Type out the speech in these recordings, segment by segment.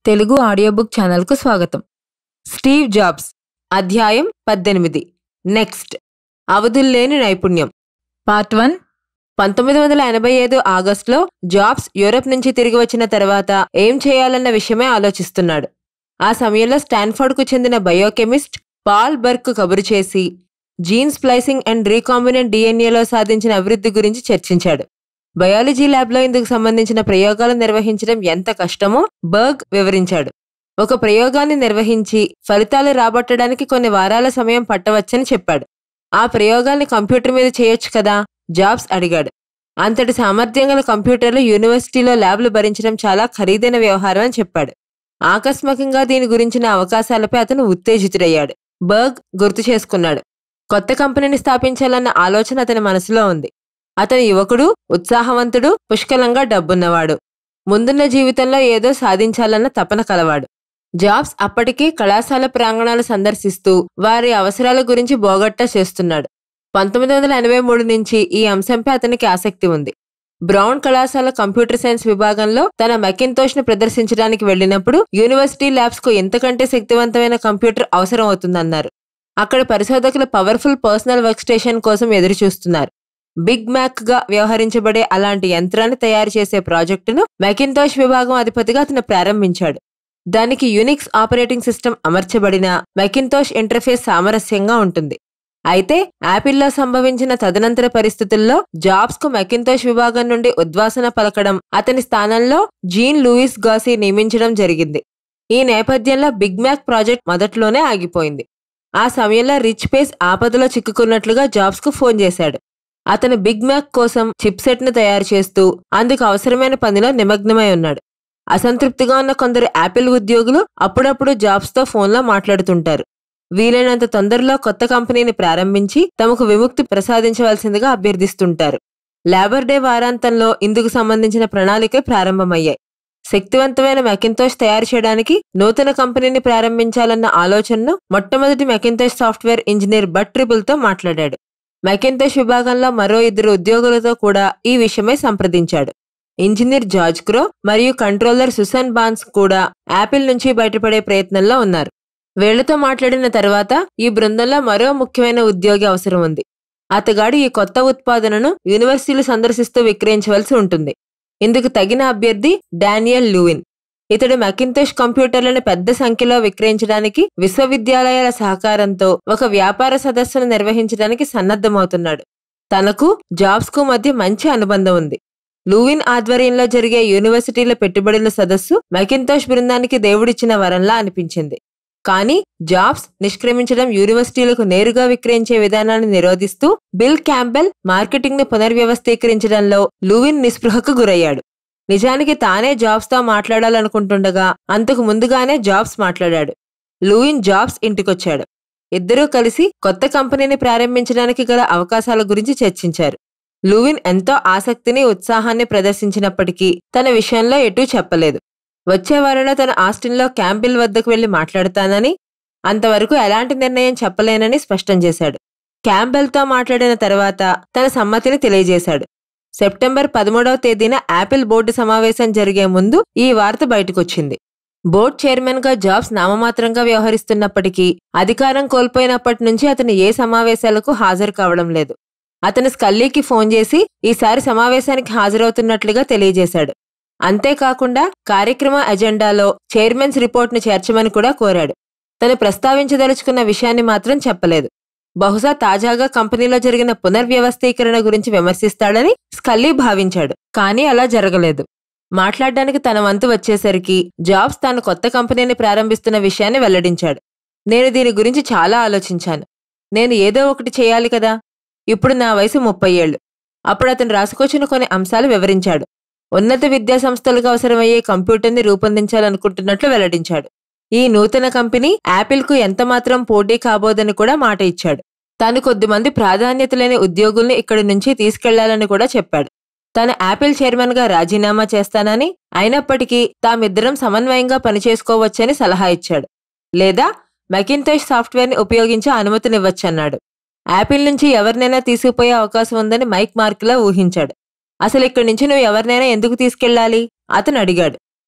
Telugu audiobook ఛానల్కు స్వాగతం Steve jobs అధ్యాయం పద్దెనిమిది నెక్స్ట్ అవధుల్లేని నైపుణ్యం పార్ట్ వన్ పంతొమ్మిది వందల ఎనభై ఐదు ఆగస్టులో జాబ్స్ యూరప్ నుంచి తిరిగి వచ్చిన తర్వాత ఏం చేయాలన్న విషయమే ఆలోచిస్తున్నాడు ఆ సమయంలో స్టాన్ఫోర్డ్కు చెందిన బయోకెమిస్ట్ పాల్ బర్క్ కబురు చేసి జీన్ స్ప్లైసింగ్ అండ్ రీకాంబినెంట్ డిఎన్ఏలో సాధించిన అభివృద్ధి గురించి చర్చించాడు బయాలజీ ల్యాబ్లో ఇందుకు సంబంధించిన ప్రయోగాలు నిర్వహించడం ఎంత కష్టమో బర్గ్ వివరించాడు ఒక ప్రయోగాన్ని నిర్వహించి ఫలితాలు రాబట్టడానికి కొన్ని వారాల సమయం పట్టవచ్చని చెప్పాడు ఆ ప్రయోగాల్ని కంప్యూటర్ మీద చేయొచ్చు కదా జాబ్స్ అడిగాడు అంతటి సామర్థ్యం గల కంప్యూటర్లు యూనివర్సిటీలో ల్యాబ్లు భరించడం చాలా ఖరీదైన వ్యవహారం అని చెప్పాడు ఆకస్మికంగా దీని గురించిన అవకాశాలపై అతను ఉత్తేజితుడయ్యాడు బర్గ్ గుర్తు చేసుకున్నాడు కొత్త కంపెనీని స్థాపించాలన్న ఆలోచన అతని మనసులో ఉంది అతని యువకుడు ఉత్సాహవంతుడు పుష్కలంగా డబ్బున్నవాడు ముందున్న జీవితంలో ఏదో సాధించాలన్న తపన కలవాడు జాబ్స్ అప్పటికే కళాశాల ప్రాంగణాలు సందర్శిస్తూ వారి అవసరాల గురించి బోగట్టా చేస్తున్నాడు పంతొమ్మిది వందల ఎనభై మూడు నుంచి ఈ అంశంపై అతనికి ఆసక్తి ఉంది బ్రౌన్ కళాశాల కంప్యూటర్ సైన్స్ విభాగంలో తన మెకింతోష్ ను ప్రదర్శించడానికి వెళ్ళినప్పుడు యూనివర్సిటీ ల్యాబ్స్ కు ఎంతకంటే శక్తివంతమైన కంప్యూటర్ అవసరం అవుతుందన్నారు అక్కడ పరిశోధకులు పవర్ఫుల్ పర్సనల్ వర్క్ స్టేషన్ కోసం ఎదురు చూస్తున్నారు బిగ్ మ్యాక్ గా వ్యవహరించబడే అలాంటి యంత్రాన్ని తయారు చేసే ప్రాజెక్టును మెకింతోష్ విభాగం అధిపతిగా అతను ప్రారంభించాడు దానికి యునిక్స్ ఆపరేటింగ్ సిస్టమ్ అమర్చబడిన మెకింతోష్ ఇంటర్ఫేస్ సామరస్యంగా ఉంటుంది అయితే యాపిల్లో సంభవించిన తదనంతర పరిస్థితుల్లో జాబ్స్ కు మెకింతోష్ విభాగం నుండి ఉద్వాసన పలకడం అతని స్థానంలో జీన్ లూయిస్ గాసీ నియమించడం జరిగింది ఈ నేపథ్యంలో బిగ్ మ్యాక్ ప్రాజెక్ట్ మొదట్లోనే ఆగిపోయింది ఆ సమయంలో రిచ్ పేస్ ఆపదలో చిక్కుకున్నట్లుగా జాబ్స్ కు ఫోన్ చేశాడు అతను బిగ్ మ్యాక్ కోసం చిప్సెట్ ను తయారు చేస్తూ అందుకు అవసరమైన పనిలో నిమగ్నమై ఉన్నాడు అసంతృప్తిగా ఉన్న కొందరు యాపిల్ ఉద్యోగులు అప్పుడప్పుడు జాబ్స్ తో ఫోన్లో మాట్లాడుతుంటారు వీలైనంత తొందరలో కొత్త కంపెనీని ప్రారంభించి తమకు విముక్తి ప్రసాదించవలసిందిగా అభ్యర్థిస్తుంటారు లేబర్ డే వారాంతంలో ఇందుకు సంబంధించిన ప్రణాళికలు ప్రారంభమయ్యాయి శక్తివంతమైన మెకింతోష్ తయారు చేయడానికి నూతన కంపెనీని ప్రారంభించాలన్న ఆలోచనను మొట్టమొదటి Macintosh software engineer Bud Tribble తో మాట్లాడాడు మెకింతోష్ విభాగంలో మరో ఇద్దరు ఉద్యోగులతో కూడా ఈ విషయమై సంప్రదించాడు ఇంజనీర్ జార్జ్ క్రో మరియు కంట్రోలర్ సుసన్ బాన్స్ కూడా యాపిల్ నుంచి బయటపడే ప్రయత్నంలో ఉన్నారు వీళ్లతో మాట్లాడిన తర్వాత ఈ బృందంలో మరో ముఖ్యమైన ఉద్యోగి అవసరం ఉంది అతగాడు ఈ కొత్త ఉత్పాదనను యూనివర్సిటీలు సందర్శిస్తూ విక్రయించవలసి ఉంటుంది ఇందుకు తగిన అభ్యర్థి డానియల్ లూవిన్ ఇతడు మెకింతోష్ కంప్యూటర్లను పెద్ద సంఖ్యలో విక్రయించడానికి విశ్వవిద్యాలయాల సహకారంతో ఒక వ్యాపార సదస్సును నిర్వహించడానికి సన్నద్ధమవుతున్నాడు తనకు జాబ్స్ కు మధ్య మంచి అనుబంధం ఉంది లూవిన్ ఆధ్వర్యంలో జరిగే యూనివర్సిటీల పెట్టుబడుల సదస్సు మెకింతోష్ బృందానికి దేవుడిచ్చిన వరంలా అనిపించింది కానీ జాబ్స్ నిష్క్రమించడం యూనివర్సిటీలకు నేరుగా విక్రయించే విధానాన్ని నిరోధిస్తూ బిల్ క్యాంబెల్ మార్కెటింగ్ ను పునర్వ్యవస్థీకరించడంలో లూవిన్ నిస్పృహకు గురయ్యాడు నిజానికి తానే జాబ్స్ తో మాట్లాడాలనుకుంటుండగా అంతకు ముందుగానే జాబ్స్ మాట్లాడాడు లూయిన్ జాబ్స్ ఇంటికొచ్చాడు ఇద్దరూ కలిసి కొత్త కంపెనీని ప్రారంభించడానికి గల అవకాశాల గురించి చర్చించారు లూవిన్ ఎంతో ఆసక్తిని ఉత్సాహాన్ని ప్రదర్శించినప్పటికీ తన విషయంలో ఎటూ చెప్పలేదు వచ్చే వారంలో తన ఆస్టిన్లో క్యాంపిల్ వద్దకు వెళ్లి మాట్లాడతానని అంతవరకు ఎలాంటి నిర్ణయం చెప్పలేనని స్పష్టం చేశాడు క్యాంబెల్తో మాట్లాడిన తర్వాత తన సమ్మతిని తెలియజేశాడు సెప్టెంబర్ పదమూడవ తేదీన యాపిల్ బోర్డు సమావేశం జరిగే ముందు ఈ వార్త బయటకొచ్చింది బోర్డ్ చైర్మన్ గా జాబ్స్ నామమాత్రంగా వ్యవహరిస్తున్నప్పటికీ అధికారం కోల్పోయినప్పటి నుంచి అతను ఏ సమావేశాలకు హాజరు కావడం లేదు అతను స్కల్లీకి ఫోన్ చేసి ఈసారి సమావేశానికి హాజరవుతున్నట్లుగా తెలియజేశాడు అంతేకాకుండా కార్యక్రమ ఎజెండాలో చైర్మన్స్ రిపోర్ట్ను చేర్చమని కూడా కోరాడు తను ప్రస్తావించదలుచుకున్న విషయాన్ని మాత్రం చెప్పలేదు బహుశా తాజాగా కంపెనీలో జరిగిన పునర్వ్యవస్థీకరణ గురించి విమర్శిస్తాడని స్కల్లీ భావించాడు కానీ అలా జరగలేదు మాట్లాడడానికి తన వంతు వచ్చేసరికి జాబ్స్ తాను కొత్త కంపెనీని ప్రారంభిస్తున్న విషయాన్ని వెల్లడించాడు నేను దీని గురించి చాలా ఆలోచించాను నేను ఏదో ఒకటి చేయాలి కదా ఇప్పుడు నా వయసు ముప్పై ఏళ్ళు అప్పుడు అతను రాసుకొచ్చిన కొన్ని అంశాలు వివరించాడు ఉన్నత విద్యా సంస్థలకు అవసరమయ్యే కంప్యూటర్ని రూపొందించాలనుకుంటున్నట్లు వెల్లడించాడు ఈ నూతన కంపెనీ యాపిల్కు ఎంతమాత్రం పోటీ కాబోదని కూడా మాట ఇచ్చాడు తాను కొద్దిమంది ప్రాధాన్యత లేని ఉద్యోగుల్ని ఇక్కడి నుంచి తీసుకెళ్లాలని కూడా చెప్పాడు తాను యాపిల్ చైర్మన్ గా రాజీనామా చేస్తానని అయినప్పటికీ తామిద్దరం సమన్వయంగా పనిచేసుకోవచ్చని సలహా ఇచ్చాడు లేదా మెకింతోష్ సాఫ్ట్వేర్ని ఉపయోగించే అనుమతినివ్వచ్చన్నాడు యాపిల్ నుంచి ఎవరినైనా తీసుకుపోయే అవకాశం ఉందని మైక్ మార్కులా ఊహించాడు అసలు ఇక్కడి నుంచి నువ్వు ఎవరినైనా ఎందుకు తీసుకెళ్ళాలి అతను అడిగాడు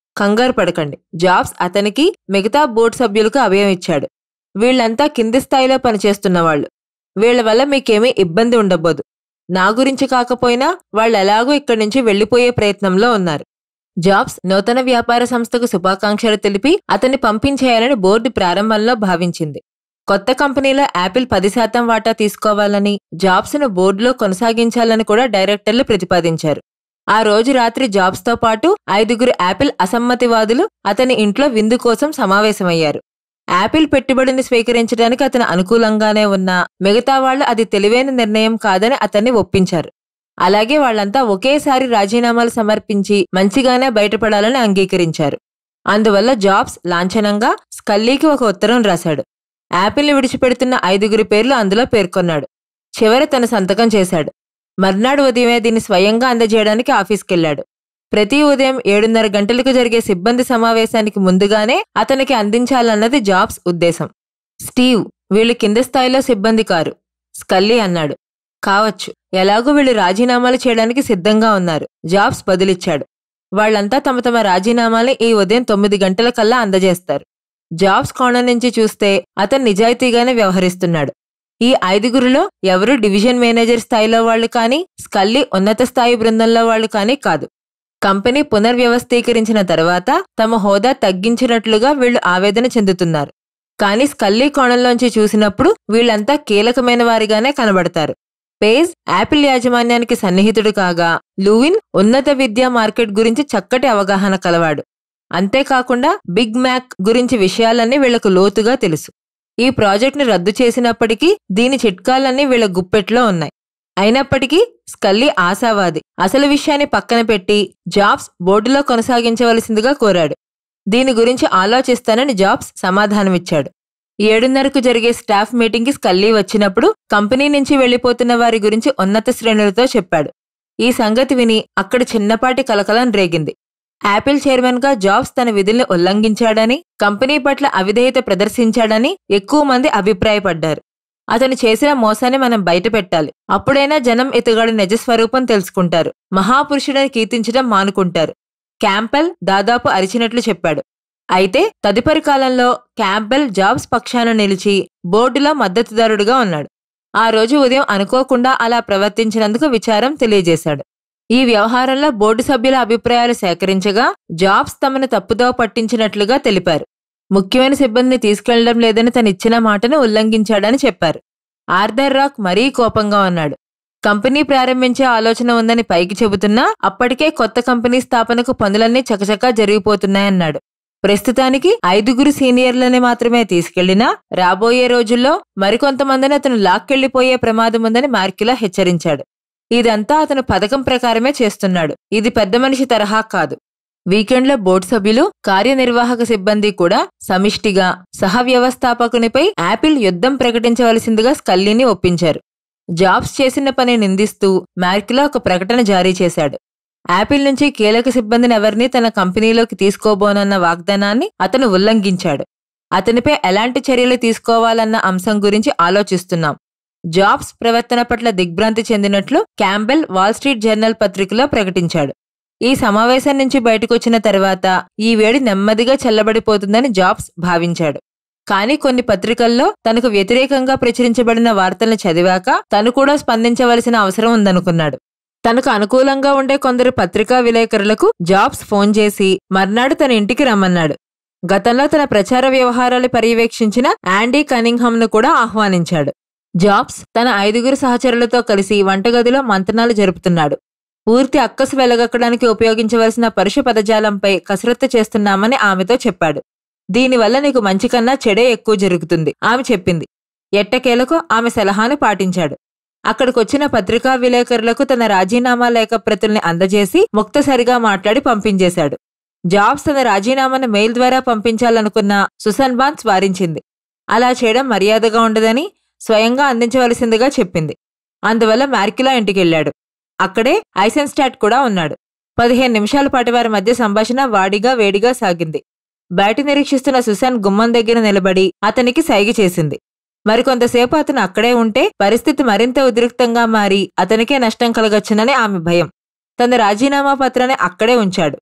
కంగారు పడకండి జాబ్స్ అతనికి మిగతా బోర్డు సభ్యులకు అభయం ఇచ్చాడు వీళ్ళంతా కింది స్థాయిలో పనిచేస్తున్న వాళ్ళు వీళ్ళ వల్ల మీకేమీ ఇబ్బంది ఉండబోదు నా గురించి కాకపోయినా వాళ్ళు ఎలాగో ఇక్కడి నుంచి వెళ్లిపోయే ప్రయత్నంలో ఉన్నారు జాబ్స్ నూతన వ్యాపార సంస్థకు శుభాకాంక్షలు తెలిపి అతన్ని పంపించేయాలని బోర్డు ప్రారంభంలో భావించింది కొత్త కంపెనీలో యాపిల్ పది శాతం వాటా తీసుకోవాలని జాబ్స్ను బోర్డులో కొనసాగించాలని కూడా డైరెక్టర్లు ప్రతిపాదించారు ఆ రోజు రాత్రి జాబ్స్తో పాటు ఐదుగురు యాపిల్ అసమ్మతివాదులు అతని ఇంట్లో విందు కోసం సమావేశమయ్యారు యాపిల్ పెట్టుబడిని స్వీకరించడానికి అతను అనుకూలంగానే ఉన్నా మిగతా వాళ్ళు అది తెలివైన నిర్ణయం కాదని అతన్ని ఒప్పించారు అలాగే వాళ్ళంతా ఒకేసారి రాజీనామాలు సమర్పించి మంచిగానే బయటపడాలని అంగీకరించారు అందువల్ల జాబ్స్ లాంఛనంగా స్కల్లీకి ఒక ఉత్తరం రాశాడు యాపిల్ని విడిచిపెడుతున్న ఐదుగురి పేర్లు అందులో పేర్కొన్నాడు చివరి తన సంతకం చేశాడు మర్నాడు ఉదయమే దీన్ని స్వయంగా అందజేయడానికి ఆఫీస్కెళ్లాడు ప్రతి ఉదయం ఏడున్నర గంటలకు జరిగే సిబ్బంది సమావేశానికి ముందుగానే అతనికి అందించాలన్నది జాబ్స్ ఉద్దేశం స్టీవ్ వీళ్ళు కింద స్థాయిలో సిబ్బంది కారు స్కల్లీ అన్నాడు కావచ్చు ఎలాగో వీళ్ళు రాజీనామాలు చేయడానికి సిద్ధంగా ఉన్నారు జాబ్స్ బదులిచ్చాడు వాళ్ళంతా తమ తమ రాజీనామాల్ని ఈ ఉదయం తొమ్మిది గంటల కల్లా అందజేస్తారు జాబ్స్ కోణం నుంచి చూస్తే అతను నిజాయితీగానే వ్యవహరిస్తున్నాడు ఈ ఐదుగురిలో ఎవరు డివిజన్ మేనేజర్ స్థాయిలో వాళ్ళు కానీ స్కల్లీ ఉన్నత స్థాయి బృందంలో వాళ్ళు కానీ కాదు కంపెనీ పునర్వ్యవస్థీకరించిన తర్వాత తమ హోదా తగ్గించినట్లుగా వీళ్ళు ఆవేదన చెందుతున్నారు కానీ స్కల్లీ కోణంలోంచి చూసినప్పుడు వీళ్ళంతా కీలకమైన వారిగానే కనబడతారు పేజ్ యాపిల్ యాజమాన్యానికి సన్నిహితుడు కాగా లూవిన్ ఉన్నత విద్యా మార్కెట్ గురించి చక్కటి అవగాహన కలవాడు అంతేకాకుండా బిగ్ మ్యాక్ గురించి విషయాలన్నీ వీళ్లకు లోతుగా తెలుసు ఈ ప్రాజెక్ట్ని రద్దు చేసినప్పటికీ దీని చిట్కాలన్నీ వీళ్ళ గుప్పెట్లో ఉన్నాయి అయినప్పటికీ స్కల్లీ ఆశావాది అసలు విషయాన్ని పక్కన పెట్టి జాబ్స్ బోర్డులో కొనసాగించవలసిందిగా కోరాడు దీని గురించి ఆలోచిస్తానని జాబ్స్ సమాధానమిచ్చాడు ఏడున్నరకు జరిగే స్టాఫ్ మీటింగ్కి స్కల్లీ వచ్చినప్పుడు కంపెనీ నుంచి వెళ్లిపోతున్న వారి గురించి ఉన్నత శ్రేణులతో చెప్పాడు ఈ సంగతి విని అక్కడ చిన్నపాటి కలకలం రేగింది యాపిల్ చైర్మన్గా జాబ్స్ తన విధుల్ని ఉల్లంఘించాడని కంపెనీ పట్ల అవిధేయత ప్రదర్శించాడని ఎక్కువ మంది అభిప్రాయపడ్డారు అతను చేసిన మోసాన్ని మనం బయటపెట్టాలి అప్పుడైనా జనం ఇతగాడి నిజస్వరూపం తెలుసుకుంటారు మహాపురుషుడని కీర్తించడం మానుకుంటారు క్యాంపెల్ దాదాపు అరిచినట్లు చెప్పాడు అయితే తదుపరి కాలంలో క్యాంపెల్ జాబ్స్ పక్షాన నిలిచి బోర్డులో మద్దతుదారుడుగా ఉన్నాడు ఆ రోజు ఉదయం అనుకోకుండా అలా ప్రవర్తించినందుకు విచారం తెలియజేశాడు ఈ వ్యవహారంలో బోర్డు సభ్యుల అభిప్రాయాలు సేకరించగా జాబ్స్ తమను తప్పుదో పట్టించినట్లుగా తెలిపారు ముఖ్యమైన సిబ్బందిని తీసుకెళ్లడం లేదని తను ఇచ్చిన మాటను ఉల్లంఘించాడని చెప్పారు ఆర్థర్ రాక్ మరీ కోపంగా ఉన్నాడు కంపెనీ ప్రారంభించే ఆలోచన ఉందని పైకి చెబుతున్నా అప్పటికే కొత్త కంపెనీ స్థాపనకు పనులన్నీ చకచకా జరిగిపోతున్నాయన్నాడు ప్రస్తుతానికి ఐదుగురు సీనియర్లని మాత్రమే తీసుకెళ్లినా రాబోయే రోజుల్లో మరికొంతమందిని అతను లాక్కెళ్లిపోయే ప్రమాదం ఉందని మార్కిలా హెచ్చరించాడు ఇదంతా అతను పథకం ప్రకారమే చేస్తున్నాడు ఇది పెద్ద మనిషి తరహా కాదు వీకెండ్లో బోర్డు సభ్యులు కార్యనిర్వాహక సిబ్బంది కూడా సమిష్టిగా సహ వ్యవస్థాపకునిపై యాపిల్ యుద్ధం ప్రకటించవలసిందిగా స్కల్లీని ఒప్పించారు జాబ్స్ చేసిన పని నిందిస్తూ మ్యార్కిలా ఒక ప్రకటన జారీ చేశాడు యాపిల్ నుంచి కీలక సిబ్బందిని ఎవరినీ తన కంపెనీలోకి తీసుకోబోనన్న వాగ్దానాన్ని అతను ఉల్లంఘించాడు అతనిపై ఎలాంటి చర్యలు తీసుకోవాలన్న అంశం గురించి ఆలోచిస్తున్నాం జాబ్స్ ప్రవర్తన పట్ల దిగ్భ్రాంతి చెందినట్లు క్యాంబెల్ వాల్ స్ట్రీట్ జర్నల్ పత్రికలో ప్రకటించాడు ఈ సమావేశం నుంచి బయటకొచ్చిన తర్వాత ఈ వేడి నెమ్మదిగా చల్లబడిపోతుందని జాబ్స్ భావించాడు కానీ కొన్ని పత్రికల్లో తనకు వ్యతిరేకంగా ప్రచురించబడిన వార్తలను చదివాక తను కూడా స్పందించవలసిన అవసరం ఉందనుకున్నాడు తనకు అనుకూలంగా ఉండే కొందరు పత్రికా విలేకరులకు జాబ్స్ ఫోన్ చేసి మర్నాడు తన ఇంటికి రమ్మన్నాడు గతంలో తన ప్రచార వ్యవహారాలు పర్యవేక్షించిన యాండీ కనింగ్హమ్ను కూడా ఆహ్వానించాడు జాబ్స్ తన ఐదుగురు సహచరులతో కలిసి వంటగదిలో మంతనాలు జరుపుతున్నాడు పూర్తి అక్కసు వెలగక్కడానికి ఉపయోగించవలసిన పరుష పదజాలంపై కసరత్తు చేస్తున్నామని ఆమెతో చెప్పాడు దీనివల్ల నీకు మంచి కన్నా చెడే ఎక్కువ జరుగుతుంది ఆమె చెప్పింది ఎట్టకేలకు ఆమె సలహాను పాటించాడు అక్కడికొచ్చిన పత్రికా విలేకరులకు తన రాజీనామా లేఖ ప్రతుల్ని అందజేసి ముక్తసరిగా మాట్లాడి పంపించేశాడు జాబ్స్ తన రాజీనామాను మెయిల్ ద్వారా పంపించాలనుకున్న సుసన్ బాన్స్ వారించింది అలా చేయడం మర్యాదగా ఉండదని స్వయంగా అందించవలసిందిగా చెప్పింది అందువల్ల మ్యార్కిలా ఇంటికెళ్లాడు అక్కడే ఐసెన్స్టాట్ కూడా ఉన్నాడు పదిహేను నిమిషాల పాటు వారి మధ్య సంభాషణ వాడిగా వేడిగా సాగింది బయట నిరీక్షిస్తున్న సుశాన్ గుమ్మం దగ్గర నిలబడి అతనికి సైగ చేసింది మరికొంతసేపు అతను అక్కడే ఉంటే పరిస్థితి మరింత ఉద్రిక్తంగా మారి అతనికే నష్టం కలగచ్చునని ఆమె భయం తన రాజీనామా పత్రాన్ని అక్కడే ఉంచాడు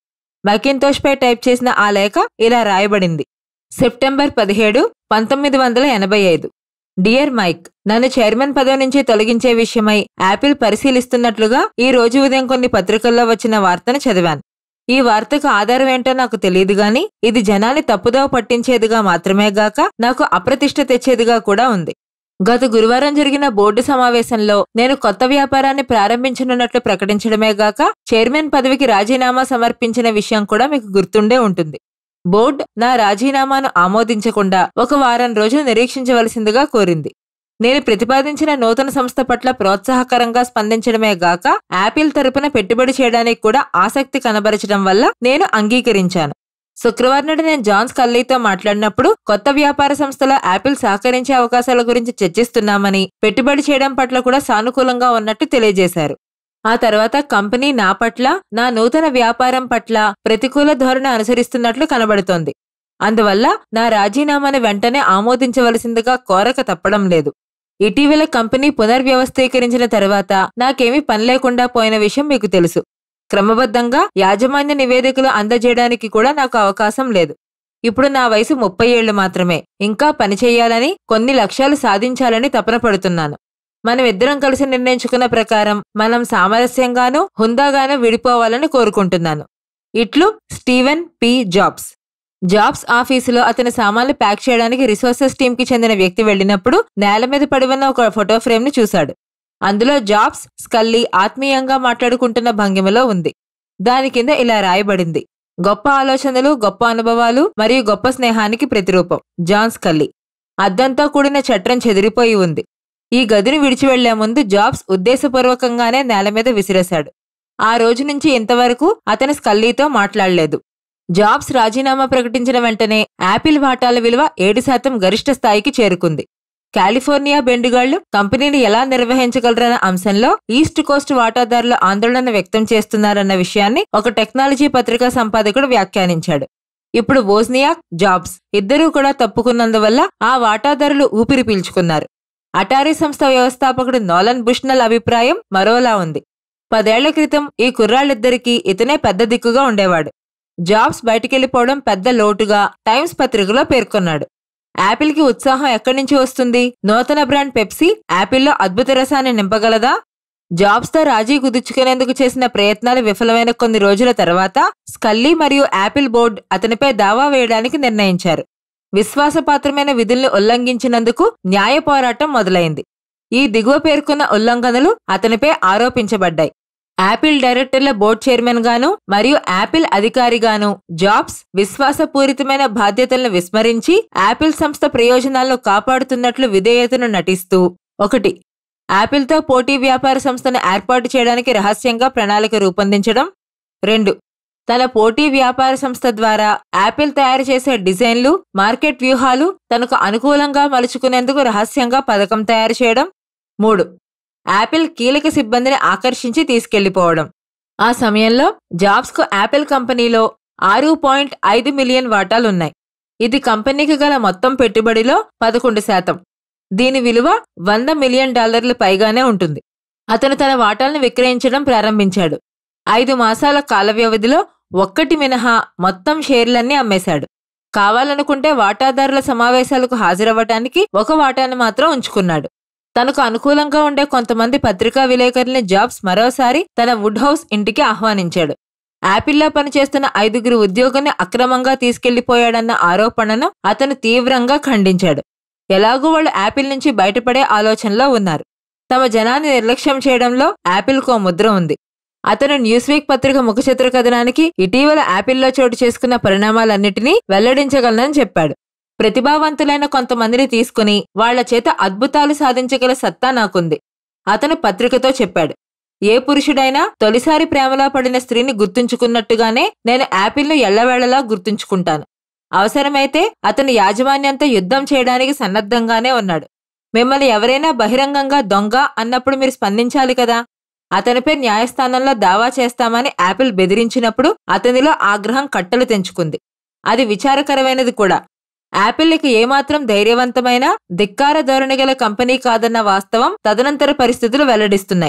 మకింతోష్పై టైప్ చేసిన ఆ లేఖ ఇలా రాయబడింది సెప్టెంబర్ పదిహేడు పంతొమ్మిది వందల ఎనభై ఐదు డియర్ మైక్ నన్ను చైర్మన్ పదవి నుంచి తొలగించే విషయమై యాపిల్ పరిశీలిస్తున్నట్లుగా ఈ రోజు ఉదయం కొన్ని పత్రికల్లో వచ్చిన వార్తను చదివాను ఈ వార్తకు ఆధారం ఏంటో నాకు తెలియదు గాని ఇది జనాన్ని తప్పుదోవ పట్టించేదిగా మాత్రమే గాక నాకు అప్రతిష్ట తెచ్చేదిగా కూడా ఉంది గత గురువారం జరిగిన బోర్డు సమావేశంలో నేను కొత్త వ్యాపారాన్ని ప్రారంభించనున్నట్లు ప్రకటించడమే గాక చైర్మన్ పదవికి రాజీనామా సమర్పించిన విషయం కూడా మీకు గుర్తుండే ఉంటుంది బోర్డు నా రాజీనామాను ఆమోదించకుండా ఒక వారం రోజులు నిరీక్షించవలసిందిగా కోరింది నేను ప్రతిపాదించిన నూతన సంస్థ పట్ల ప్రోత్సాహకరంగా స్పందించడమే గాక యాపిల్ తరపున పెట్టుబడి చేయడానికి కూడా ఆసక్తి కనబరచడం వల్ల నేను అంగీకరించాను శుక్రవారం నాడు నేను జాన్స్ కల్లీతో మాట్లాడినప్పుడు కొత్త వ్యాపార సంస్థలో యాపిల్ సహకరించే అవకాశాల గురించి చర్చిస్తున్నామని పెట్టుబడి చేయడం పట్ల కూడా సానుకూలంగా ఉన్నట్టు తెలియజేశారు ఆ తర్వాత కంపెనీ నా పట్ల నా నూతన వ్యాపారం పట్ల ప్రతికూల ధోరణి అనుసరిస్తున్నట్లు కనబడుతోంది అందువల్ల నా రాజీనామాను వెంటనే ఆమోదించవలసిందిగా కోరక తప్పడం లేదు ఇటీవల కంపెనీ పునర్వ్యవస్థీకరించిన తర్వాత నాకేమీ పని లేకుండా పోయిన విషయం మీకు తెలుసు క్రమబద్ధంగా యాజమాన్య నివేదికలు అందజేయడానికి కూడా నాకు అవకాశం లేదు ఇప్పుడు నా వయసు ముప్పై ఏళ్లు మాత్రమే ఇంకా పనిచేయాలని కొన్ని లక్ష్యాలు సాధించాలని తపన పడుతున్నాను మనం ఇద్దరం కలిసి నిర్ణయించుకున్న ప్రకారం మనం సామరస్యంగానూ హుందాగానూ విడిపోవాలని కోరుకుంటున్నాను ఇట్లు స్టీవెన్ పి జాబ్స్ జాబ్స్ ఆఫీసులో అతని సామాన్లు ప్యాక్ చేయడానికి రిసోర్సెస్ టీంకి చెందిన వ్యక్తి వెళ్ళినప్పుడు నేల మీద పడి ఉన్న ఒక ఫోటో ఫ్రేమ్ ని చూశాడు అందులో జాబ్స్ స్కల్లీ ఆత్మీయంగా మాట్లాడుకుంటున్న భంగిమలో ఉంది దాని కింద ఇలా రాయబడింది గొప్ప ఆలోచనలు గొప్ప అనుభవాలు మరియు గొప్ప స్నేహానికి ప్రతిరూపం జాన్ స్కల్లీ అద్దంతో కూడిన చట్రం చెదిరిపోయి ఉంది ఈ గదిని విడిచి వెళ్లే ముందు జాబ్స్ ఉద్దేశపూర్వకంగానే నేల మీద విసిరేశాడు ఆ రోజు నుంచి ఇంతవరకు అతను స్కల్లీతో మాట్లాడలేదు జాబ్స్ రాజీనామా ప్రకటించిన వెంటనే యాపిల్ వాటాల విలువ ఏడు శాతం గరిష్ట స్థాయికి చేరుకుంది కాలిఫోర్నియా బెండుగాళ్లు కంపెనీని ఎలా నిర్వహించగలరన్న అంశంలో ఈస్ట్ కోస్ట్ వాటాదారులు ఆందోళన వ్యక్తం చేస్తున్నారన్న విషయాన్ని ఒక టెక్నాలజీ పత్రికా సంపాదకుడు వ్యాఖ్యానించాడు ఇప్పుడు వోజ్నియాక్ జాబ్స్ ఇద్దరూ కూడా తప్పుకున్నందువల్ల ఆ వాటాదారులు ఊపిరి పీల్చుకున్నారు అటారీ సంస్థ వ్యవస్థాపకుడు నోలన్ బుష్నల్ అభిప్రాయం మరోలా ఉంది పదేళ్ల క్రితం ఈ కుర్రాళ్ళిద్దరికీ ఇతనే పెద్ద దిక్కుగా ఉండేవాడు జాబ్స్ బయటికెళ్లిపోవడం పెద్ద లోటుగా టైమ్స్ పత్రికలో పేర్కొన్నాడు యాపిల్కి ఉత్సాహం ఎక్కడి నుంచి వస్తుంది నూతన బ్రాండ్ పెప్సీ యాపిల్లో అద్భుత రసాన్ని నింపగలదా జాబ్స్తో రాజీ కుదుర్చుకునేందుకు చేసిన ప్రయత్నాలు విఫలమైన కొన్ని రోజుల తర్వాత స్కల్లీ మరియు యాపిల్ బోర్డు అతనిపై దావా వేయడానికి నిర్ణయించారు విశ్వాసపాత్రమైన విధుల్ని ఉల్లంఘించినందుకు న్యాయ పోరాటం మొదలైంది ఈ దిగువ పేర్కొన్న ఉల్లంఘనలు అతనిపై ఆరోపించబడ్డాయి యాపిల్ డైరెక్టర్ల బోర్డు చైర్మన్ గాను మరియు యాపిల్ అధికారిగాను జాబ్స్ విశ్వాసపూరితమైన బాధ్యతలను విస్మరించి యాపిల్ సంస్థ ప్రయోజనాలను కాపాడుతున్నట్లు విధేయతను నటిస్తూ ఒకటి యాపిల్తో పోటీ వ్యాపార సంస్థను ఏర్పాటు చేయడానికి రహస్యంగా ప్రణాళిక రూపొందించడం రెండు తన పోటీ వ్యాపార సంస్థ ద్వారా యాపిల్ తయారు చేసే డిజైన్లు మార్కెట్ వ్యూహాలు తనకు అనుకూలంగా మలుచుకునేందుకు రహస్యంగా పథకం తయారు చేయడం మూడు యాపిల్ కీలక సిబ్బందిని ఆకర్షించి తీసుకెళ్లిపోవడం ఆ సమయంలో జాబ్స్కు యాపిల్ కంపెనీలో ఆరు పాయింట్ ఐదు మిలియన్ వాటాలున్నాయి ఇది కంపెనీకి గల మొత్తం పెట్టుబడిలో పదకొండు శాతం దీని విలువ వంద మిలియన్ డాలర్లు పైగానే ఉంటుంది అతను తన వాటాలను విక్రయించడం ప్రారంభించాడు ఐదు మాసాల కాల వ్యవధిలో ఒక్కటి మినహా మొత్తం షేర్లన్నీ అమ్మేశాడు కావాలనుకుంటే వాటాదారుల సమావేశాలకు హాజరవ్వటానికి ఒక వాటాను మాత్రం ఉంచుకున్నాడు తనకు అనుకూలంగా ఉండే కొంతమంది పత్రికా విలేకరుల్ని జాబ్స్ మరోసారి తన వుడ్ హౌస్ ఇంటికి ఆహ్వానించాడు యాపిల్లో పనిచేస్తున్న ఐదుగురు ఉద్యోగుల్ని అక్రమంగా తీసుకెళ్లిపోయాడన్న ఆరోపణను అతను తీవ్రంగా ఖండించాడు ఎలాగూ వాళ్ళు యాపిల్ నుంచి బయటపడే ఆలోచనలో ఉన్నారు తమ జనాన్ని నిర్లక్ష్యం చేయడంలో యాపిల్కో ముద్ర ఉంది అతను న్యూస్ వీక్ పత్రిక ముఖచిత్ర కథనానికి ఇటీవల యాపిల్లో చోటు చేసుకున్న పరిణామాలన్నిటినీ వెల్లడించగలనని చెప్పాడు ప్రతిభావంతులైన కొంతమందిని తీసుకుని వాళ్ల చేత అద్భుతాలు సాధించగల సత్తా నాకుంది అతను పత్రికతో చెప్పాడు ఏ పురుషుడైనా తొలిసారి ప్రేమలో పడిన స్త్రీని గుర్తుంచుకున్నట్టుగానే నేను యాపిల్ను ఎళ్లవేళలా గుర్తుంచుకుంటాను అవసరమైతే అతను యాజమాన్యంతో యుద్ధం చేయడానికి సన్నద్ధంగానే ఉన్నాడు మిమ్మల్ని ఎవరైనా బహిరంగంగా దొంగ అన్నప్పుడు మీరు స్పందించాలి కదా అతనిపై న్యాయస్థానంలో దావా చేస్తామని యాపిల్ బెదిరించినప్పుడు అతనిలో ఆగ్రహం కట్టలు తెంచుకుంది అది విచారకరమైనది కూడా యాపిల్ ఇక ఏమాత్రం ధైర్యవంతమైన ధిక్కార ధోరణి గల కంపెనీ కాదన్న వాస్తవం తదనంతర పరిస్థితులు వెల్లడిస్తున్నాయి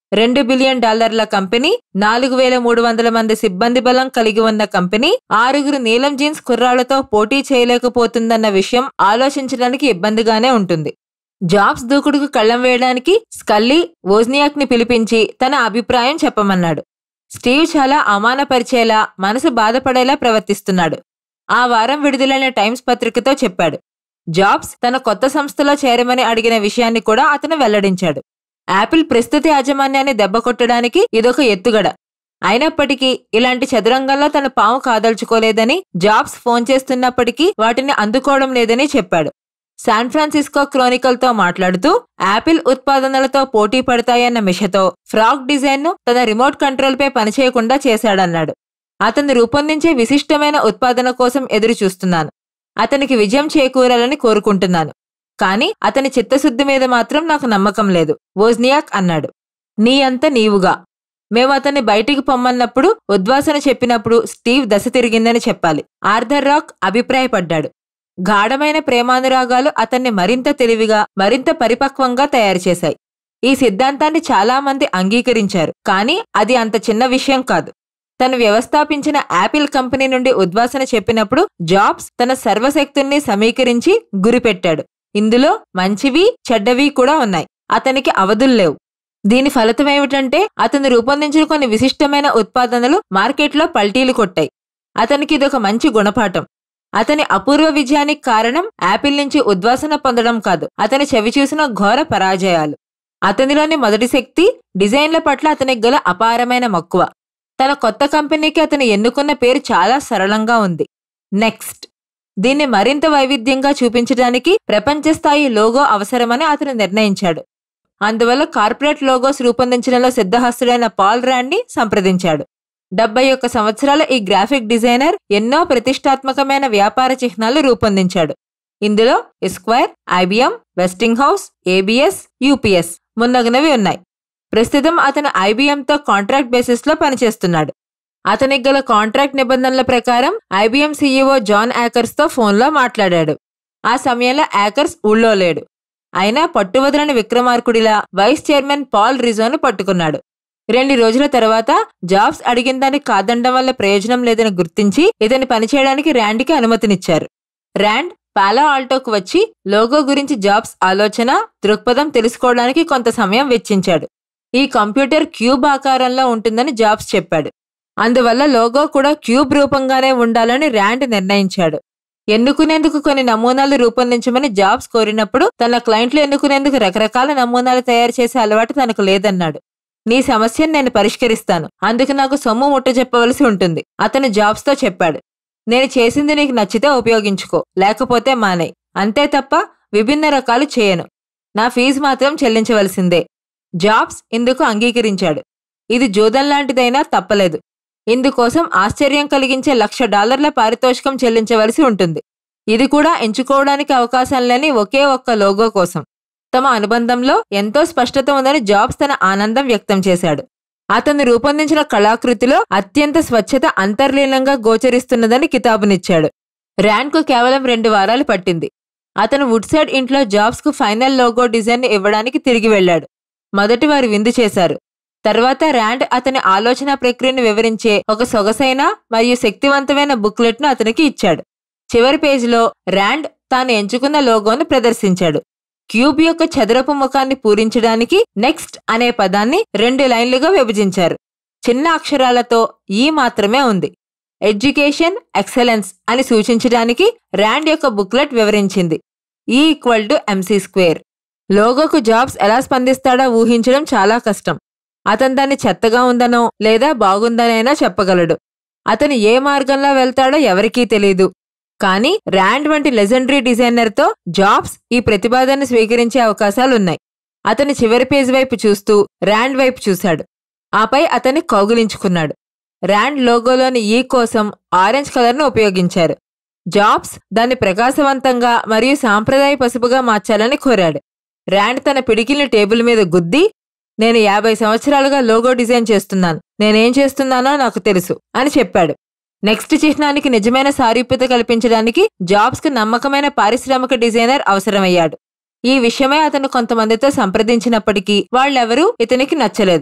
రెండు బిలియన్ డాలర్ల కంపెనీ నాలుగు వేల మూడు వందల మంది సిబ్బంది బలం కలిగి ఉన్న కంపెనీ ఆరుగురు నీలం జీన్స్ కుర్రాళ్లతో పోటీ చేయలేకపోతుందన్న విషయం ఆలోచించడానికి ఇబ్బందిగానే ఉంటుంది జాబ్స్ దూకుడుకు కళ్ళం వేయడానికి స్కల్లీ వోజ్నియాక్ ని పిలిపించి తన అభిప్రాయం చెప్పమన్నాడు స్టీవ్ చాలా అవమానపరిచేలా మనసు బాధపడేలా ప్రవర్తిస్తున్నాడు ఆ వారం విడుదలైన టైమ్స్ పత్రికతో చెప్పాడు జాబ్స్ తన కొత్త సంస్థలో చేరమని అడిగిన విషయాన్ని కూడా అతను వెల్లడించాడు యాపిల్ ప్రస్తుత యాజమాన్యాన్ని దెబ్బకొట్టడానికి ఇదొక ఎత్తుగడ అయినప్పటికీ ఇలాంటి చదురంగంలో తన పాము కాదల్చుకోలేదని జాబ్స్ ఫోన్ చేస్తున్నప్పటికీ వాటిని అందుకోవడం లేదని చెప్పాడు శాన్ ఫ్రాన్సిస్కో క్రోనికల్తో మాట్లాడుతూ యాపిల్ ఉత్పాదనలతో పోటీ పడతాయన్న మిషతో ఫ్రాక్ డిజైన్ను తన రిమోట్ కంట్రోల్పై పనిచేయకుండా చేశాడన్నాడు అతను రూపొందించే విశిష్టమైన ఉత్పాదన కోసం ఎదురు చూస్తున్నాను అతనికి విజయం చేకూరాలని కోరుకుంటున్నాను కానీ అతని చిత్తశుద్ధి మీద మాత్రం నాకు నమ్మకం లేదు వోజ్నియాక్ అన్నాడు నీ అంత నీవుగా మేము అతన్ని బయటికి పొమ్మన్నప్పుడు ఉద్వాసన చెప్పినప్పుడు స్టీవ్ దశ తిరిగిందని చెప్పాలి ఆర్థర్ రాక్ అభిప్రాయపడ్డాడు గాఢమైన ప్రేమానురాగాలు అతన్ని మరింత తెలివిగా మరింత పరిపక్వంగా తయారు చేశాయి ఈ సిద్ధాంతాన్ని చాలా మంది అంగీకరించారు కానీ అది అంత చిన్న విషయం కాదు తను వ్యవస్థాపించిన యాపిల్ కంపెనీ నుండి ఉద్వాసన చెప్పినప్పుడు జాబ్స్ తన సర్వశక్తుల్ని సమీకరించి గురిపెట్టాడు ఇందులో మంచివి చెడ్డవి కూడా ఉన్నాయి అతనికి అవధుల్లేవు దీని ఫలితమేమిటంటే అతను రూపొందించిన కొన్ని విశిష్టమైన ఉత్పాదనలు మార్కెట్లో పల్టీలు కొట్టాయి అతనికి ఇదొక మంచి గుణపాఠం అతని అపూర్వ విజయానికి కారణం యాపిల్ నుంచి ఉద్వాసన పొందడం కాదు అతని చవిచూసిన ఘోర పరాజయాలు అతనిలోని మొదటి శక్తి డిజైన్ల పట్ల అతనికి గల అపారమైన మక్కువ తన కొత్త కంపెనీకి అతను ఎన్నుకున్న పేరు చాలా సరళంగా ఉంది నెక్స్ట్ దీన్ని మరింత వైవిధ్యంగా చూపించడానికి ప్రపంచ స్థాయి లోగో అవసరమని అతను నిర్ణయించాడు అందువల్ల కార్పొరేట్ లోగోస్ రూపొందించడంలో సిద్ధహస్తుడైన పాల్ ర్యాండ్ని సంప్రదించాడు డెబ్బై ఒక్క సంవత్సరాల ఈ గ్రాఫిక్ డిజైనర్ ఎన్నో ప్రతిష్టాత్మకమైన వ్యాపార చిహ్నాలు రూపొందించాడు ఇందులో Esquire IBM Westinghouse ABC UPS మున్నగునవి ఉన్నాయి ప్రస్తుతం అతను ఐబిఎంతో కాంట్రాక్ట్ బేసిస్లో పనిచేస్తున్నాడు అతనికి గల కాంట్రాక్ట్ నిబంధనల ప్రకారం ఐబిఎం సీఈఓ జాన్ యాకర్స్తో ఫోన్లో మాట్లాడాడు ఆ సమయంలో యాకర్స్ ఊళ్ళో లేడు అయినా పట్టువదలని విక్రమార్కుడిలా వైస్ చైర్మన్ పాల్ రిజోను పట్టుకున్నాడు రెండు రోజుల తర్వాత జాబ్స్ అడిగిన దానికి కాదండం వల్ల ప్రయోజనం లేదని గుర్తించి ఇతని పనిచేయడానికి ర్యాండ్కి అనుమతినిచ్చారు ర్యాండ్ పాలో ఆల్టోకు వచ్చి లోగో గురించి జాబ్స్ ఆలోచన దృక్పథం తెలుసుకోవడానికి కొంత సమయం వెచ్చించాడు ఈ కంప్యూటర్ క్యూబ్ ఆకారంలో ఉంటుందని జాబ్స్ చెప్పాడు అందువల్ల లోగో కూడా క్యూబ్ రూపంగానే ఉండాలని ర్యాండ్ నిర్ణయించాడు ఎన్నుకునేందుకు కొన్ని నమూనాలు రూపొందించమని జాబ్స్ కోరినప్పుడు తన క్లయింట్లు ఎన్నుకునేందుకు రకరకాల నమూనాలు తయారు చేసే అలవాటు తనకు లేదన్నాడు నీ సమస్యను నేను పరిష్కరిస్తాను అందుకు నాకు సొమ్ము ముట్ట చెప్పవలసి ఉంటుంది అతను జాబ్స్తో చెప్పాడు నేను చేసింది నీకు నచ్చితే ఉపయోగించుకో లేకపోతే మానే అంతే తప్ప విభిన్న రకాలు చేయను నా ఫీజు మాత్రం చెల్లించవలసిందే జాబ్స్ ఇందుకు అంగీకరించాడు ఇది జూదం లాంటిదైనా తప్పలేదు ఇందుకోసం ఆశ్చర్యం కలిగించే లక్ష డాలర్ల పారితోషికం చెల్లించవలసి ఉంటుంది ఇది కూడా ఎంచుకోవడానికి అవకాశం లేని ఒకే ఒక్క లోగో కోసం తమ అనుబంధంలో ఎంతో స్పష్టత ఉందని జాబ్స్ తన ఆనందం వ్యక్తం చేశాడు అతను రూపొందించిన కళాకృతిలో అత్యంత స్వచ్ఛత అంతర్లీనంగా గోచరిస్తున్నదని కితాబునిచ్చాడు ర్యాన్కు కేవలం రెండు వారాలు పట్టింది అతను వుడ్సైడ్ ఇంట్లో జాబ్స్కు ఫైనల్ లోగో డిజైన్ ఇవ్వడానికి తిరిగి వెళ్ళాడు మొదటి వారు విందు చేశారు తర్వాత ర్యాండ్ అతని ఆలోచన ప్రక్రియను వివరించే ఒక సొగసైన మరియు శక్తివంతమైన బుక్లెట్ను అతనికి ఇచ్చాడు చివరి పేజీలో ర్యాండ్ తాను ఎంచుకున్న లోగోను ప్రదర్శించాడు క్యూబ్ యొక్క చదరపు ముఖాన్ని పూరించడానికి నెక్స్ట్ అనే పదాన్ని రెండు లైన్లుగా విభజించారు చిన్న అక్షరాలతో ఈ మాత్రమే ఉంది ఎడ్యుకేషన్ ఎక్సలెన్స్ అని సూచించడానికి ర్యాండ్ యొక్క బుక్లెట్ వివరించింది E equal to MC square లోగోకు జాబ్స్ ఎలా స్పందిస్తాడో ఊహించడం చాలా కష్టం అతను దాన్ని చెత్తగా ఉందనో లేదా బాగుందనైనా చెప్పగలడు అతను ఏ మార్గంలో వెళ్తాడో ఎవరికీ తెలీదు కానీ ర్యాండ్ వంటి లెజెండరీ డిజైనర్తో జాబ్స్ ఈ ప్రతిపాదనను స్వీకరించే అవకాశాలున్నాయి అతని చివరి పేజీ వైపు చూస్తూ ర్యాండ్ వైపు చూశాడు ఆపై అతన్ని కౌగులించుకున్నాడు ర్యాండ్ లోగోలోని ఈ కోసం ఆరెంజ్ కలర్ను ఉపయోగించారు జాబ్స్ దాన్ని ప్రకాశవంతంగా మరియు సాంప్రదాయ పసుపుగా మార్చాలని కోరాడు ర్యాండ్ తన పిడికిల్ని టేబుల్ మీద గుద్ది నేను యాభై సంవత్సరాలుగా లోగో డిజైన్ చేస్తున్నాను నేనేం చేస్తున్నానో నాకు తెలుసు అని చెప్పాడు నెక్స్ట్ చిహ్నానికి నిజమైన సారూప్యత కల్పించడానికి జాబ్స్కు నమ్మకమైన పారిశ్రామిక డిజైనర్ అవసరమయ్యాడు ఈ విషయమై అతను కొంతమందితో సంప్రదించినప్పటికీ వాళ్ళెవరూ ఇతనికి నచ్చలేదు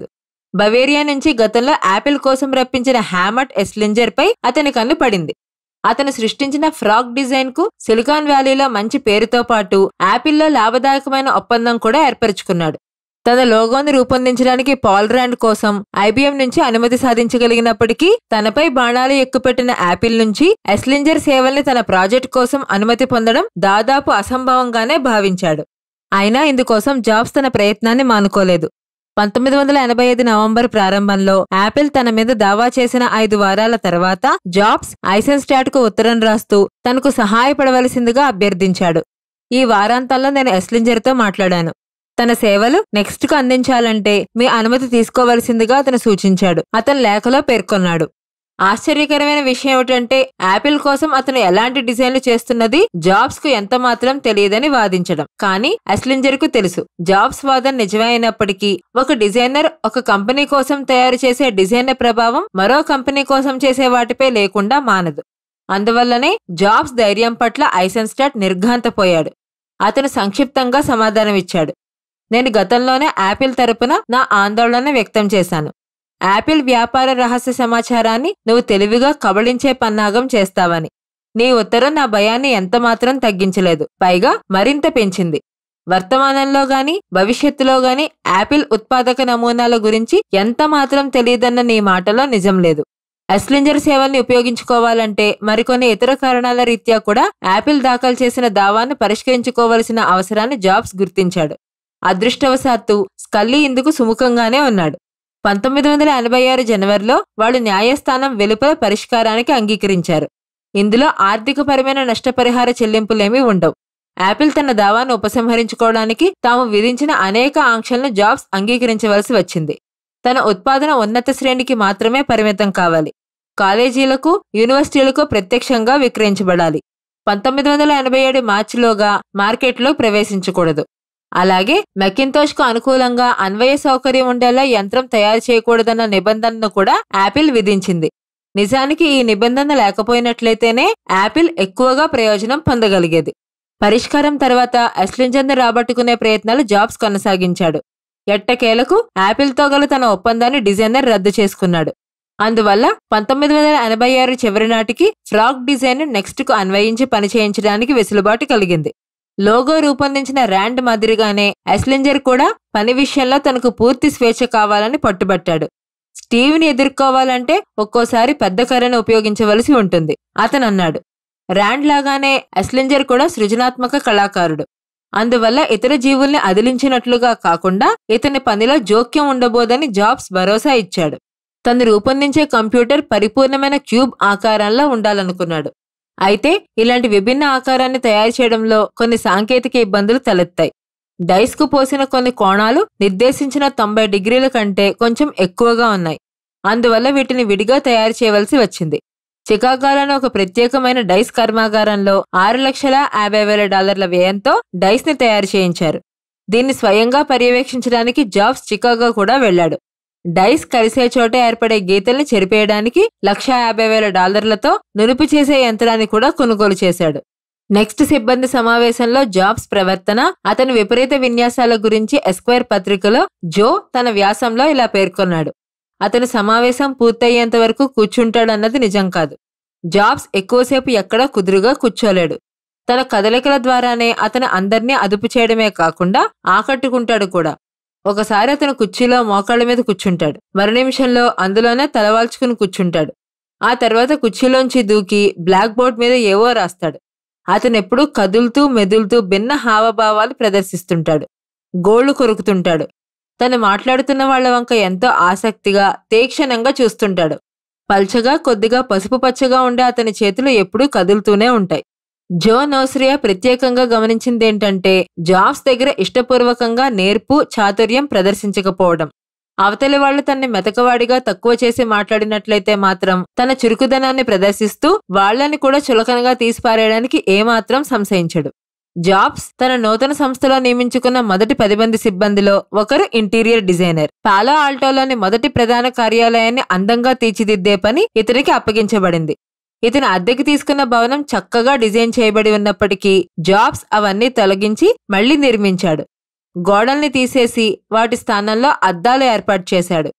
బవేరియా నుంచి గతంలో యాపిల్ కోసం రప్పించిన హ్యామట్ ఎస్లింజర్ పై అతని కన్ను పడింది అతను సృష్టించిన ఫ్రాక్ డిజైన్ కు సిలికాన్ వ్యాలీలో మంచి పేరుతో పాటు యాపిల్లో లాభదాయకమైన ఒప్పందం కూడా ఏర్పరచుకున్నాడు తన లోగోను రూపొందించడానికి పాల్ ర్యాండ్ కోసం ఐబీఎం నుంచి అనుమతి సాధించగలిగినప్పటికీ తనపై బాణాలు ఎక్కుపెట్టిన యాపిల్ నుంచి ఎస్లింజర్ సేవల్ని తన ప్రాజెక్ట్ కోసం అనుమతి పొందడం దాదాపు అసంభవంగానే భావించాడు అయినా ఇందుకోసం జాబ్స్ తన ప్రయత్నాన్ని మానుకోలేదు పంతొమ్మిది వందల ఎనభై ఐదు నవంబర్ ప్రారంభంలో యాపిల్ తన మీద దావా చేసిన ఐదు వారాల తర్వాత జాబ్స్ ఐసెన్స్టాట్ కు ఉత్తరం రాస్తూ తనకు సహాయపడవలసిందిగా అభ్యర్థించాడు ఈ వారాంతంలో నేను ఎస్లింజర్తో మాట్లాడాను తన సేవలు నెక్స్ట్ కు అందించాలంటే మీ అనుమతి తీసుకోవలసిందిగా అతను సూచించాడు అతను లేఖలో పేర్కొన్నాడు ఆశ్చర్యకరమైన విషయం ఏమిటంటే యాపిల్ కోసం అతను ఎలాంటి డిజైన్లు చేస్తున్నది జాబ్స్ కు ఎంత మాత్రం తెలియదని వాదించడం కానీ అస్లింజర్ కు తెలుసు జాబ్స్ వాదన నిజమే అయినప్పటికీ ఒక డిజైనర్ ఒక కంపెనీ కోసం తయారు చేసే డిజైనర్ ప్రభావం మరో కంపెనీ కోసం చేసే వాటిపై లేకుండా మానదు అందువల్లనే జాబ్స్ ధైర్యం పట్ల ఐసెన్స్టాట్ నిర్ఘాంతపోయాడు అతను సంక్షిప్తంగా సమాధానమిచ్చాడు నేను గతంలోనే యాపిల్ తరపున నా ఆందోళన వ్యక్తం చేశాను యాపిల్ వ్యాపార రహస్య సమాచారాన్ని నువ్వు తెలివిగా కబళించే పన్నాగం చేస్తావని నీ ఉత్తరం నా భయాన్ని ఎంతమాత్రం తగ్గించలేదు పైగా మరింత పెంచింది వర్తమానంలో గాని భవిష్యత్తులో గాని యాపిల్ ఉత్పాదక నమూనాల గురించి ఎంత మాత్రం తెలియదన్న నీ మాటలో నిజం లేదు అస్లింజర్ సేవల్ని ఉపయోగించుకోవాలంటే మరికొన్ని ఇతర కారణాల రీత్యా కూడా యాపిల్ దాఖలు చేసిన దావాను పరిష్కరించుకోవలసిన అవసరాన్ని జాబ్స్ గుర్తించాడు అదృష్టవశాత్తు స్కల్లీ ఇందుకు సుముఖంగానే ఉన్నాడు పంతొమ్మిది వందల ఎనభై ఆరు జనవరిలో వాళ్ళు న్యాయస్థానం వెలుపల పరిష్కారానికి అంగీకరించారు ఇందులో ఆర్థికపరమైన నష్టపరిహార చెల్లింపులేమీ ఉండవు యాపిల్ తన దావాను ఉపసంహరించుకోవడానికి తాము విధించిన అనేక ఆంక్షలను జాబ్స్ అంగీకరించవలసి వచ్చింది తన ఉత్పాదన ఉన్నత శ్రేణికి మాత్రమే పరిమితం కావాలి కాలేజీలకు యూనివర్సిటీలకు ప్రత్యక్షంగా విక్రయించబడాలి పంతొమ్మిది వందల ఎనభై ఏడు మార్చిలోగా మార్కెట్లో ప్రవేశించకూడదు అలాగే మెకింతోష్ కు అనుకూలంగా అన్వయ సౌకర్యం ఉండేలా యంత్రం తయారు చేయకూడదన్న నిబంధనను కూడా యాపిల్ విధించింది నిజానికి ఈ నిబంధన లేకపోయినట్లయితేనే యాపిల్ ఎక్కువగా ప్రయోజనం పొందగలిగేది పరిష్కారం తర్వాత అస్లింజర్ని రాబట్టుకునే ప్రయత్నాలు జాబ్స్ కొనసాగించాడు ఎట్టకేలకు యాపిల్తో గల తన ఒప్పందాన్ని డిజైనర్ రద్దు చేసుకున్నాడు అందువల్ల పంతొమ్మిది వందల ఎనభై ఆరు చివరి నాటికి ఫ్రాక్ డిజైన్ నెక్స్ట్ కు అన్వయించి పనిచేయించడానికి వెసులుబాటు కలిగింది లోగో రూపొందించిన ర్యాండ్ మాదిరిగానే అస్లింజర్ కూడా పని విషయంలో తనకు పూర్తి స్వేచ్ఛ కావాలని పట్టుబట్టాడు స్టీవ్ని ఎదుర్కోవాలంటే ఒక్కోసారి పెద్ద కర్రను ఉపయోగించవలసి ఉంటుంది అతను అన్నాడు ర్యాండ్ లాగానే అస్లింజర్ కూడా సృజనాత్మక కళాకారుడు అందువల్ల ఇతర జీవుల్ని అదిలించినట్లుగా కాకుండా ఇతని పనిలో జోక్యం ఉండబోదని జాబ్స్ భరోసా ఇచ్చాడు తను రూపొందించే కంప్యూటర్ పరిపూర్ణమైన క్యూబ్ ఆకారంలో ఉండాలనుకున్నాడు అయితే ఇలాంటి విభిన్న ఆకారాన్ని తయారు చేయడంలో కొన్ని సాంకేతిక ఇబ్బందులు తలెత్తాయి డైస్కు పోసిన కొన్ని కోణాలు నిర్దేశించిన తొంభై డిగ్రీల కంటే కొంచెం ఎక్కువగా ఉన్నాయి అందువల్ల వీటిని విడిగా తయారు చేయవలసి వచ్చింది చికాగోలోని ఒక ప్రత్యేకమైన డైస్ కర్మాగారంలో ఆరు లక్షల యాభై వేల డాలర్ల వ్యయంతో డైస్ ని తయారు చేయించారు దీన్ని స్వయంగా పర్యవేక్షించడానికి జాబ్స్ చికాగో కూడా వెళ్లాడు డైస్ కలిసే చోట ఏర్పడే గీతల్ని చెరిపేయడానికి లక్ష యాభై వేల డాలర్లతో నునుపు చేసే యంత్రాన్ని కూడా కొనుగోలు చేశాడు నెక్స్ట్ సిబ్బంది సమావేశంలో జాబ్స్ ప్రవర్తన అతని విపరీత విన్యాసాల గురించి ఎస్క్వైర్ పత్రికలో జో తన వ్యాసంలో ఇలా పేర్కొన్నాడు అతను సమావేశం పూర్తయ్యేంత వరకు కూర్చుంటాడన్నది నిజం కాదు జాబ్స్ ఎక్కువసేపు ఎక్కడా కుదురుగా కూర్చోలేడు తన కదలికల ద్వారానే అతను అందర్నీ అదుపు చేయడమే కాకుండా ఆకట్టుకుంటాడు కూడా ఒకసారి అతను కుర్చీలో మోకాళ్ళ మీద కూర్చుంటాడు మరు నిమిషంలో అందులోనే తలవాల్చుకుని కూర్చుంటాడు ఆ తర్వాత కుర్చీలోంచి దూకి బ్లాక్ బోర్డ్ మీద ఏవో రాస్తాడు అతను ఎప్పుడూ కదులుతూ మెదులుతూ భిన్న హావభావాలు ప్రదర్శిస్తుంటాడు గోళ్లు కొరుకుతుంటాడు తను మాట్లాడుతున్న వాళ్ల వంక ఎంతో ఆసక్తిగా తీక్షణంగా చూస్తుంటాడు పల్చగా కొద్దిగా పసుపు పచ్చగా ఉండే అతని చేతులు ఎప్పుడూ కదులుతూనే ఉంటాయి జో నోస్రియా ప్రత్యేకంగా గమనించిందేంటంటే జాబ్స్ దగ్గర ఇష్టపూర్వకంగా నేర్పు చాతుర్యం ప్రదర్శించకపోవడం అవతలి వాళ్ళు తన్ని మెతకవాడిగా తక్కువ చేసి మాట్లాడినట్లయితే మాత్రం తన చురుకుదనాన్ని ప్రదర్శిస్తూ వాళ్ళని కూడా చులకనగా తీసిపారేయడానికి ఏమాత్రం సంశయించడు జాబ్స్ తన నూతన సంస్థలో నియమించుకున్న మొదటి పది మంది సిబ్బందిలో ఒకరు ఇంటీరియర్ డిజైనర్ పాలో ఆల్టోలోని మొదటి ప్రధాన కార్యాలయాన్ని అందంగా తీర్చిదిద్దే పని ఇతనికి అప్పగించబడింది ఇతను అద్దెకి తీసుకున్న భవనం చక్కగా డిజైన్ చేయబడి ఉన్నప్పటికీ జాబ్స్ అవన్నీ తొలగించి మళ్లీ నిర్మించాడు గోడల్ని తీసేసి వాటి స్థానంలో అద్దాలు ఏర్పాటు చేశాడు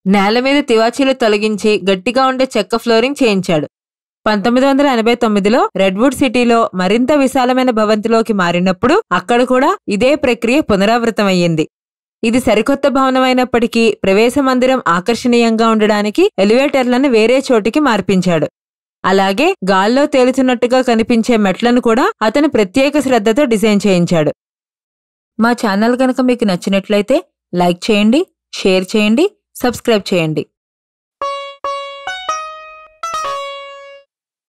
నేల మీద తివాచీలు తొలగించి గట్టిగా ఉండే చెక్క ఫ్లోరింగ్ చేయించాడు పంతొమ్మిది వందల ఎనభై తొమ్మిదిలో రెడ్వుడ్ సిటీలో మరింత విశాలమైన భవంతిలోకి మారినప్పుడు అక్కడ కూడా ఇదే ప్రక్రియ పునరావృతమయ్యింది ఇది సరికొత్త భవనం అయినప్పటికీ ప్రవేశ మందిరం ఆకర్షణీయంగా ఉండడానికి ఎలివేటర్లను వేరే చోటికి మార్పించాడు అలాగే గాల్లో తేలుతున్నట్టుగా కనిపించే మెట్లను కూడా అతను ప్రత్యేక శ్రద్ధతో డిజైన్ చేయించాడు మా ఛానల్ కనుక మీకు నచ్చినట్లయితే లైక్ చేయండి షేర్ చేయండి సబ్స్క్రైబ్ చేయండి